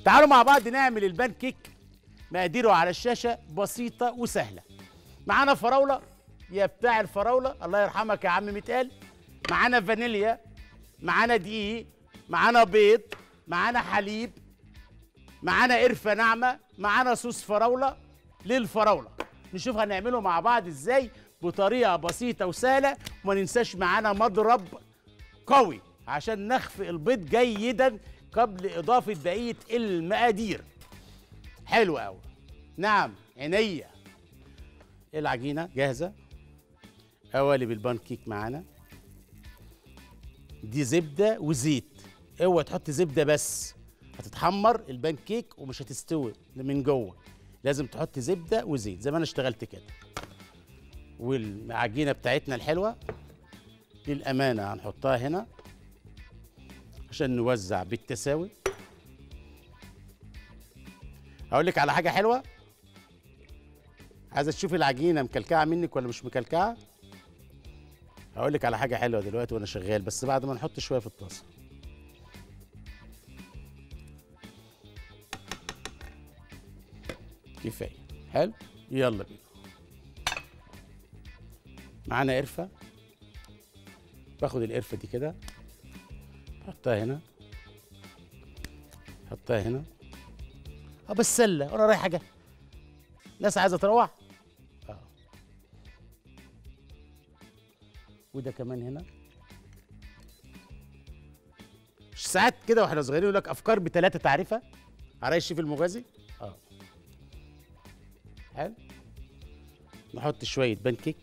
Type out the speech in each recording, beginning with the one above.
تعالوا مع بعض نعمل البان كيك مقاديره على الشاشه بسيطه وسهله معانا فراوله يا بتاع الفراوله الله يرحمك يا عم متقال معانا فانيليا معانا دقيق معانا بيض معانا حليب معانا قرفه ناعمه معانا صوص فراوله للفراوله نشوف هنعمله مع بعض ازاي بطريقه بسيطه وسهله وما ننساش معانا مضرب قوي عشان نخفق البيض جيدا قبل اضافه بقيه المقادير حلو قوي نعم عينيا العجينه جاهزه قوالب البان كيك معانا دي زبده وزيت اوعى تحط زبده بس هتتحمر البان كيك ومش هتستوي من جوه لازم تحط زبده وزيت زي ما انا اشتغلت كده والعجينه بتاعتنا الحلوه للامانه هنحطها هنا عشان نوزع بالتساوي هقول لك على حاجه حلوه عايزه تشوفي العجينه مكلكعه منك ولا مش مكلكعه هقول لك على حاجه حلوه دلوقتي وانا شغال بس بعد ما نحط شويه في الطاسه كفايه حلو يلا بينا معانا قرفه باخد القرفه دي كده احطها هنا احطها هنا اه بس سله ولا رايح حاجه ناس عايزه تروح اه وده كمان هنا مش ساعات كده واحنا صغيرين يقول لك افكار بثلاثه تعريفه على الشيف المغازي اه حلو نحط شويه بان كيك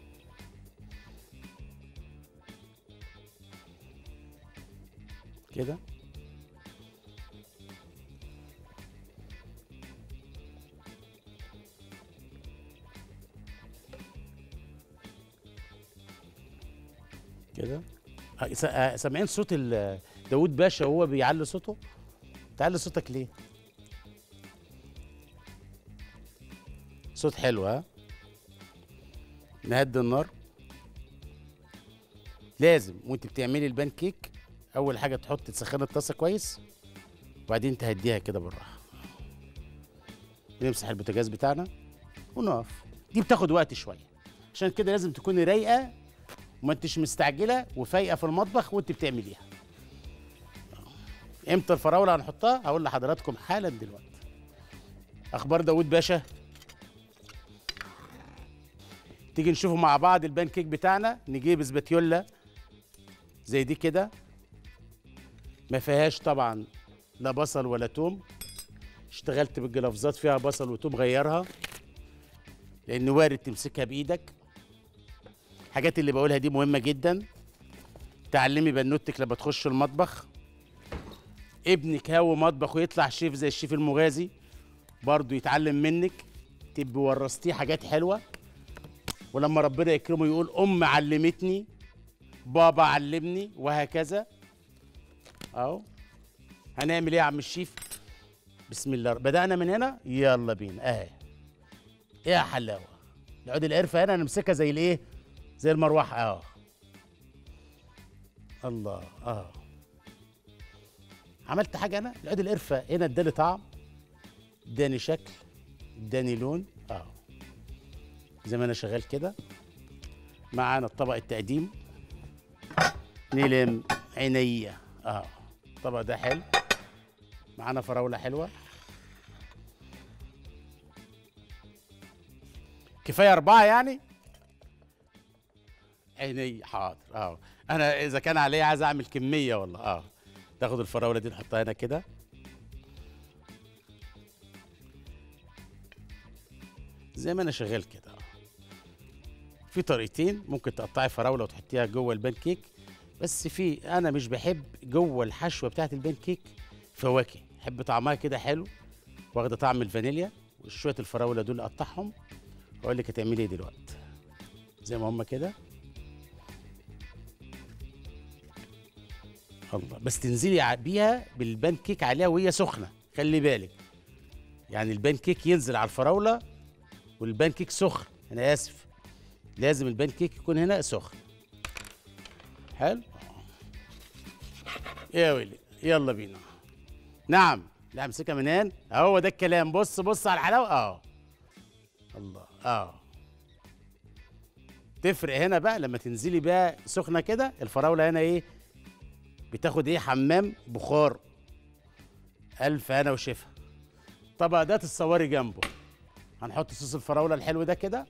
كده كده آه، س- آه، سامعين صوت ال- داوود باشا وهو بيعلي صوته تعلي صوتك ليه صوت حلو ها نهدي النار لازم وانت بتعملي البان كيك اول حاجه تحط تسخن الطاسه كويس وبعدين تهديها كده بالراحه نمسح البوتاجاز بتاعنا ونقف دي بتاخد وقت شويه عشان كده لازم تكوني رايقه وما انتش مستعجله وفايقه في المطبخ وانت بتعمليها امتى الفراوله هنحطها هقول لحضراتكم حالا دلوقتي اخبار داوود باشا تيجي نشوفه مع بعض البان كيك بتاعنا نجيب سباتيولا زي دي كده ما فيهاش طبعا لا بصل ولا توم اشتغلت بالجلافزات فيها بصل وتوم غيرها لان وارد تمسكها بايدك الحاجات اللي بقولها دي مهمه جدا تعلمي بنوتك لما تخش المطبخ ابنك هاوي مطبخ ويطلع شيف زي الشيف المغازي برضه يتعلم منك تبقي ورثتيه حاجات حلوه ولما ربنا يكرمه يقول ام علمتني بابا علمني وهكذا اهو هنعمل ايه يا عم الشيف بسم الله بدأنا من هنا يلا بينا اهي ايه يا حلاوه العود القرفه هنا نمسكها زي الايه زي المروحه اه الله اه عملت حاجه انا العود القرفه هنا اداني طعم اداني شكل اداني لون اه زي ما انا شغال كده معانا الطبق التقديم نلم عينيا اه الطبق ده حلو معانا فراوله حلوه كفايه اربعه يعني عيني حاضر اه انا اذا كان عليا عايز اعمل كميه والله اه تاخد الفراوله دي نحطها هنا كده زي ما انا شغال كده آه. في طريقتين ممكن تقطعي فراوله وتحطيها جوه البان كيك بس في انا مش بحب جوه الحشوه بتاعت البان كيك فواكه بحب طعمها كده حلو واخده طعم الفانيليا وشويه الفراوله دول اقطعهم واقول لك هتعملي ايه دلوقتي زي ما هم كده الله بس تنزلي ع- بيها بالبان كيك عليها وهي سخنه خلي بالك يعني البان كيك ينزل على الفراوله والبان كيك سخن انا اسف لازم البان كيك يكون هنا سخن حلو يا ويلي يلا بينا نعم لا امسكها من هنا اهو ده الكلام بص بص على الحلاوه اه الله اه تفرق هنا بقى لما تنزلي بقى سخنه كده الفراوله هنا ايه بتاخد ايه حمام بخار الف انا وشفا طبق ده تتصوري جنبه هنحط صوص الفراوله الحلو ده كده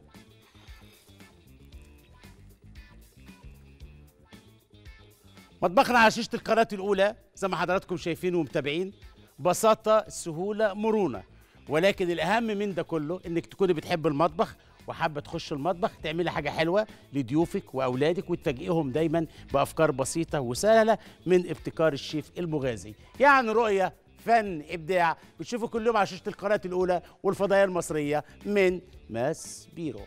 مطبخنا على شاشه القناه الاولى زي ما حضراتكم شايفين ومتابعين بساطه سهوله مرونه ولكن الاهم من ده كله انك تكوني بتحب المطبخ وحابه تخش المطبخ تعملي حاجه حلوه لضيوفك واولادك وتفاجئهم دايما بافكار بسيطه وسهله من ابتكار الشيف المغازي يعني رؤيه فن ابداع بتشوفوا كل يوم على شاشه القناه الاولى والفضائيه المصريه من ماس بيرو